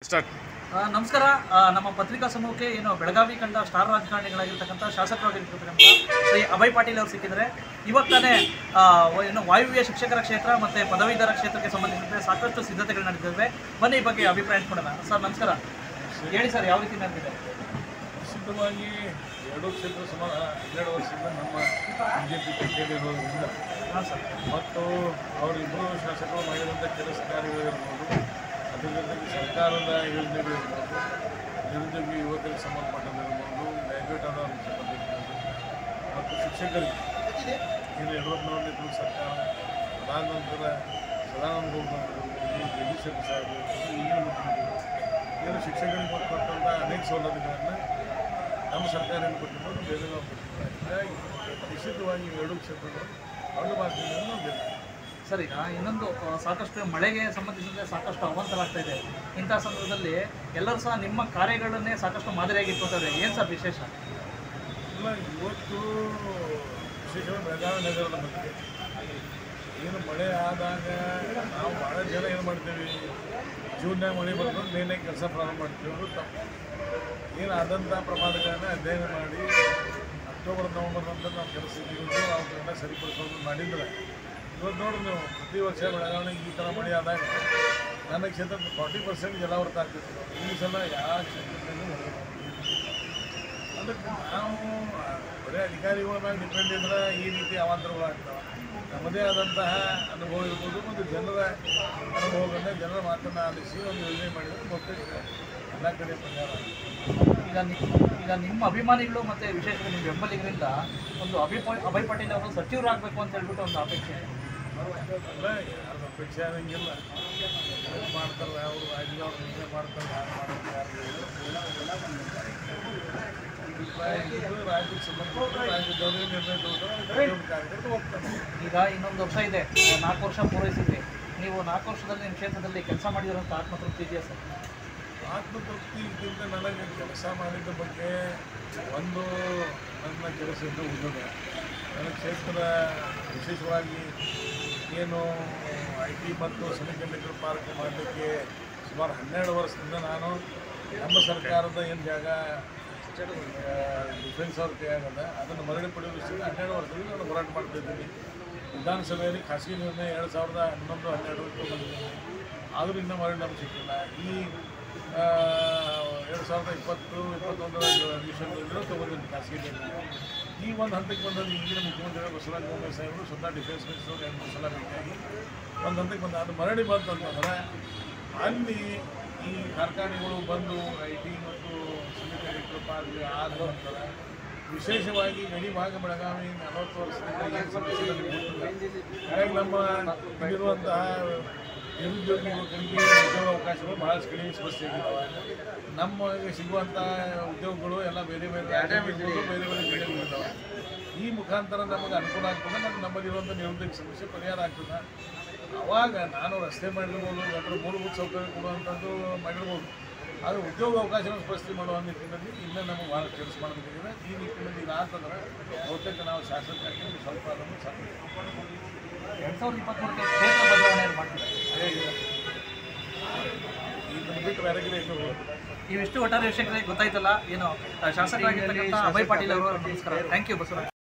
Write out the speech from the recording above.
Start ಆ, ನಮಸ್ಕಾರ ಆ, ನಮ್ಮ ಪತ್ರಿಕಾ ಸಮೂಹಕ್ಕೆ ಏನು ಬೆಳಗಾವಿ ಕಂಡ ಸ್ಟಾರ್ ರಾಜಕಾರಣಿಗಳಾಗಿರ್ತಕ್ಕಂಥ ಶಾಸಕರಾಗಿರ್ತಕ್ಕಂಥ ಶ್ರೀ ಅಭಯ್ ಪಾಟೀಲ್ ಅವರು ಸಿಕ್ಕಿದ್ದಾರೆ ಇವತ್ತಾನೆ ಆ, ವ- ಏನು ವಾಯುವ್ಯ ಶಿಕ್ಷಕರ ಕ್ಷೇತ್ರ ಮತ್ತು ಪದವೀಧರ ಕ್ಷೇತ್ರಕ್ಕೆ ಸಂಬಂಧಿಸಿದಂತೆ ಸಾಕಷ್ಟು ಸಿದ್ಧತೆಗಳು ನಡೆದಿವೆ ಬನ್ನಿ ಈ ಬಗ್ಗೆ ಅಭಿಪ್ರಾಯ ಕೊಡೋಣ ಸರ್ ನಮಸ್ಕಾರ ಹೇಳಿ ಸರ್ ಯಾವ ರೀತಿ ನಡೆದಿದೆ ಸಿದ್ಧವಾಗಿ ಎರಡು ಕ್ಷೇತ್ರ ಸುಮಾರು ಹನ್ನೆರಡು ವರ್ಷದಿಂದ ನಮ್ಮ ಬಿ ಜೆ ಪಿ ಕೈಲಿರೋದ್ರಿಂದ ಹಾಂ ಸರ್ ಮತ್ತು ಅವರಿಬ್ಬರು ಶಾಸಕರು ಮಾಡಿದಂಥ ಕೆಲಸ ಕಾರ್ಯಗಳಿರ್ಬೋದು ಅದ್ರ ಜೊತೆಗೆ ಸರ್ಕಾರದ ಯೋಜನೆಗಳಿರ್ಬೋದು ನಿರುದ್ಯೋಗಿ ಯುವಕರಿಗೆ ಸಂಬಂಧಪಟ್ಟದಿರ್ಬೋದು ಗ್ರ್ಯಾಜುಯೇಟ್ ಆದವ್ರಿಗೆ ಸಂಬಂಧಿಸಿರ್ಬೋದು ಮತ್ತು ಶಿಕ್ಷಕರಿಗೆ ಏನು ಯಡಿಯೂರಪ್ಪನವ್ರ ನೇತೃತ್ವದ ಸರ್ಕಾರ ಅದಾದ ನಂತರ ಸದಾನಂದ ಗೌಡ ಜಗದೀಶ್ ಸಾಹೇಬ್ ಇರ್ಬೋದು, ಈಗಿನ ಮುಖ್ಯಮಂತ್ರಿಗಳು ಏನು ಶಿಕ್ಷಕರಿಗೆ ಕೊಟ್ಟಂಥ ಅನೇಕ ಸೌಲಭ್ಯಗಳನ್ನು ನಮ್ಮ ಸರ್ಕಾರ ಏನು ಕೊಟ್ಟಿರ್ಬೋದು ಬೇರೆ ನಾವು ಕೊಟ್ಟಿರ್ತಾರೆ ಹೀಗಾಗಿ ನಿಶ್ಚಿತವಾಗಿ ಈ ಎರಡು ಕ್ಷೇತ್ರಗಳು ದೊಡ್ಡ ಭಾಷೆಗಳನ್ನು ನಾವು ಗೆಲ್ತೀವಿ. ಸರ್ ಈಗ ಇನ್ನೊಂದು ಆ, ಸಾಕಷ್ಟು ಮಳೆಗೆ ಸಂಬಂಧಿಸಿದಂತೆ ಸಾಕಷ್ಟು ಅವಾಂತರಾಗ್ತಾ ಇದೆ ಇಂಥ ಸಂದರ್ಭದಲ್ಲಿ ಎಲ್ಲರೂ ಸಹ ನಿಮ್ಮ ಕಾರ್ಯಗಳನ್ನೇ ಸಾಕಷ್ಟು ಮಾದರಿಯಾಗಿ ಇಟ್ಕೊತಾರೆ ಏನು ಸರ್ ವಿಶೇಷ ಇಲ್ಲ ಇವತ್ತು ವಿಶೇಷವಾಗಿ ಬೆಳಗಾವಿ ನಗರದ ಬಗ್ಗೆ ಏನು ಮಳೆ ಆದಾಗ ನಾವು ಭಾಳ ಜನ ಏನು ಮಾಡ್ತೀವಿ ಜೂನ್ಯಾಗ ಮಳೆ ಬಂದ್ರೆ ಮೇನೆ ಕೆಲಸ ಪ್ರಾರಂಭ ಮಾಡ್ತೀವಿ ಅದು ತಪ್ಪು ಏನು ಆದಂಥ ಪ್ರಮಾದಗಳನ್ನು ಅಧ್ಯಯನ ಮಾಡಿ ಅಕ್ಟೋಬರ್ ನವಂಬರ್ ನಂತರ ನಾವು ಕೆಲಸ ಇದ್ದು ಅವನ್ನೆಲ್ಲ ಸರಿಪಡಿಸೋದು ಮಾಡಿದ್ರೆ ಇವತ್ತು ನೋಡಿ ನೀವು ಪ್ರತಿ ವರ್ಷ ಬೆಳಗಾವಿ ಈ ಥರ ಮಳೆ ಆದಾಗ ನನ್ನ ಕ್ಷೇತ್ರದ ಫಾರ್ಟಿ ಪರ್ಸೆಂಟ್ ಜಲಾವೃತ ಆಗ್ತಿತ್ತು ಈ ಸಲ ಯಾವ ಕ್ಷೇತ್ರದಲ್ಲೂ ಮಳೆ ಬಂದಿಲ್ಲ. ಅದಕ್ಕೆ ನಾವು ಬರೀ ಅಧಿಕಾರಿಗಳ ಮ್ಯಾಗ ಡಿಪೆಂಡ್ ಇದ್ರೆ ಈ ರೀತಿ ಅವಾಂತರಗಳು ಆಗ್ತಾವೆ ನಮ್ಮದೇ ಆದಂತಹ ಅನುಭವ ಇರ್ಬೋದು ಮತ್ತು ಜನರ ಅನುಭವಗಳನ್ನ ಜನರ ಮಾತನ್ನು ಆಲಿಸಿ ಒಂದು ಯೋಜನೆ ಮಾಡಿದ್ರೆ ಬಹುತೇಕ ಎಲ್ಲ ಕಡೆ ಪರಿಹಾರ ಆಗುತ್ತೆ. ಈಗ ನಿ- ಈಗ ನಿಮ್ಮ ಅಭಿಮಾನಿಗಳು ಮತ್ತೆ ವಿಶೇಷವಾಗಿ ನಿಮ್ಮ ಬೆಂಬಲಿಗರಿಂದ ಒಂದು ಅಭಿ ಅಭಯ್ ಪಾಟೀಲ್ ಅವರು ಸಚಿವರಾಗಬೇಕು ಅಂತ ಹೇಳ್ಬಿಟ್ಟು ಒಂದು ಅಪೇಕ್ಷೆ ಅಲ್ಲ ಯಾರು ಅಪೇಕ್ಷೆ ಆಗಂಗಿಲ್ಲ ಯಾರು ಮಾಡ್ತಾರೆ ಅವರು ರಾಜ್ಯದವ್ರು ನೀವೇ ಮಾಡ್ತಾರೆ ಯಾರು ಮಾಡ್ತಾರೆ ಯಾರು ಅಭಿಪ್ರಾಯ ಇದ್ದು ರಾಜ್ಯಕ್ಕೆ ಸಂಬಂಧಪಟ್ಟ ರಾಜ್ಯದವ್ರಿಗೆ ನಿರ್ಣಯ ತಗೋತಾರೆ ಅದಕ್ಕೆ ಕಾರ್ಯಕರ್ತರು ಹೋಗ್ತಾರೆ ಈಗ ಇನ್ನೊಂದು ವರ್ಷ ಇದೆ ನಾಲ್ಕು ವರ್ಷ ಪೂರೈಸಿದೆ ನೀವು ನಾಲ್ಕು ವರ್ಷದಲ್ಲಿ ನಿಮ್ಮ ಕ್ಷೇತ್ರದಲ್ಲಿ ಕೆಲಸ ಮಾಡಿರೋಂಥ ಆತ್ಮತೃಪ್ತಿ ಇದೆಯಾ ಸರ್ ಆತ್ಮತೃಪ್ತಿಗಿಂತ ನನಗೆ ಕೆಲಸ ಮಾಡಿದ ಬಗ್ಗೆ ಒಂದು ನನ್ನ ಕೆಲಸದಿಂದ ಉಳಿದ ನನ್ನ ಕ್ಷೇತ್ರ ವಿಶೇಷವಾಗಿ ಏನು ಐ ಟಿ ಮತ್ತು ಸೆಮಿಕಂಡಕ್ಟರ್ ಪಾರ್ಕ್ ಮಾಡಲಿಕ್ಕೆ ಸುಮಾರು ಹನ್ನೆರಡು ವರ್ಷದಿಂದ ನಾನು ನಮ್ಮ ಸರ್ಕಾರದ ಏನು ಜಾಗ ಡಿಫೆನ್ಸ್ ಅವ್ರ ಕೈಯಾಗದ ಅದನ್ನು ಮರಳಿ ಪಡೆಯುವ ವಿಷಯ ಹನ್ನೆರಡು ವರ್ಷದಿಂದ ನಾನು ಹೋರಾಟ ಮಾಡ್ತಿದ್ದೀನಿ ವಿಧಾನಸಭೆಯಲ್ಲಿ ಖಾಸಗಿ ನಿರ್ಣಯ ಎರಡು ಸಾವಿರದ ಹನ್ನೊಂದು ಹನ್ನೆರಡರಕ್ಕೆ ಬಂದಿದ್ದೀನಿ ಆದರೂ ಇನ್ನೂ ಮರಳಿ ನಮ್ಗೆ ಸಿಕ್ಕಿಲ್ಲ ಈ ಆ, ಎರಡು ಸಾವಿರದ ಇಪ್ಪತ್ತು ಇಪ್ಪತ್ತೊಂದರ ಅಧಿವೇಶನದಲ್ಲಿಯೂ ತೊಗೊಂಡಿದ್ದೀನಿ ಖಾಸಗಿ ನಿರ್ಣಯ ಈ ಒಂದು ಹಂತಕ್ಕೆ ಬಂದಲ್ಲಿ ಈಗಿನ ಮುಖ್ಯಮಂತ್ರಿ ಬಸವರಾಜ ಬೊಮ್ಮಾಯಿ ಸಾಹೇಬರು ಸ್ವತಃ ಡಿಫೆನ್ಸ್ ಮಿನಿಸ್ಟರ್ ಎರಡು ಮೂರು ಸಲ ಭೇಟಿಯಾಗಿ ಒಂದು ಹಂತಕ್ಕೆ ಬಂದ ಅದು ಮರಳಿ ಬಂತಂತಂದ್ರೆ ಅಲ್ಲಿ ಈ ಕಾರ್ಖಾನೆಗಳು ಬಂದು ಐ ಟಿ ಮತ್ತು ಸೆಮಿಕಂಡಕ್ಟರ್ ಪಾರ್ಕ್ ಆದ ನಂತರ ವಿಶೇಷವಾಗಿ ಗಡಿ ಭಾಗ ಬೆಳಗಾವಿ ನಲವತ್ತು ವರ್ಷದಿಂದ ಏನು ಸಮಸ್ಯೆ ನಮಗೆ ಗೊತ್ತಿಲ್ಲ ಹಾಗಾಗಿ ನಮ್ಮ ಇಲ್ಲಿರುವಂತಹ ನಿರುದ್ಯೋಗಿ ಯುವಕರಿಗೆ ಉದ್ಯೋಗ ಅವಕಾಶಗಳು ಬಹಳಷ್ಟು ಕಡಿಮೆ ಸಮಸ್ಯೆ ಆಗಿದ್ದಾವೆ ನಮಗೆ ಸಿಗುವಂಥ ಉದ್ಯೋಗಗಳು ಎಲ್ಲ ಬೇರೆ ಬೇರೆ ರಾಜ್ಯಗಳಿರ್ಬೋದು, ಬೇರೆ ಬೇರೆ ಜಿಲ್ಲೆಗಳಿದ್ದಾವೆ ಈ ಮುಖಾಂತರ ನಮಗೆ ಅನುಕೂಲ ಆಗ್ತದೆ ಮತ್ತು ನಮ್ಮಲ್ಲಿರುವಂಥ ನಿರುದ್ಯೋಗ ಸಮಸ್ಯೆ ಪರಿಹಾರ ಆಗ್ತದೆ ಅವಾಗ ನಾನು ರಸ್ತೆ ಮಾಡಿರ್ಬೋದು ಅದರ ಮೂಲಭೂತ ಸೌಕರ್ಯ ಕೊಡುವಂಥದ್ದು ಮಾಡಿರ್ಬೋದು ಆದರೆ ಉದ್ಯೋಗ ಅವಕಾಶವನ್ನು ಸೃಷ್ಟಿ ಮಾಡುವ ನಿಟ್ಟಿನಲ್ಲಿ ಇನ್ನೂ ನಮಗೆ ಭಾಳ ಕೆಲಸ ಮಾಡಬೇಕಿದೆ ಈ ನಿಟ್ಟಿನಲ್ಲಿ ಈಗ ಅಂತಂದ್ರೆ ಬಹುತೇಕ ನಾವು ಶಾಸಕರಾಗಿ ಸ್ವಲ್ಪ ಅದನ್ನು ಸಾಧ್ಯ ಎರಡು ಸಾವಿರದ ಇಪ್ಪತ್ತ್ಮೂರಕ್ಕೆ ಕ್ಷೇತ್ರ ಬದಲಾವಣೆ ಮಾಡ್ತೀವಿ ಇದನ್ನು ಬಿಟ್ಟು ಬೇರೆ ಕಡೆ ಇನ್ನೂ ಹೋಗೋದು ಇವಿಷ್ಟು ಒಟ್ಟಾರೆ ವಿಷಯಗಳಿಗೆ ಗೊತ್ತಾಯ್ತಲ್ಲ ಏನು ಆ, ಶಾಸಕರಾಗಿರ್ತಕ್ಕಂಥ ಅಭಯ್ ಪಾಟೀಲ್ ಅವರು ನಮಸ್ಕಾರ ಥ್ಯಾಂಕ್ ಯು ಬಸವರಾಜ್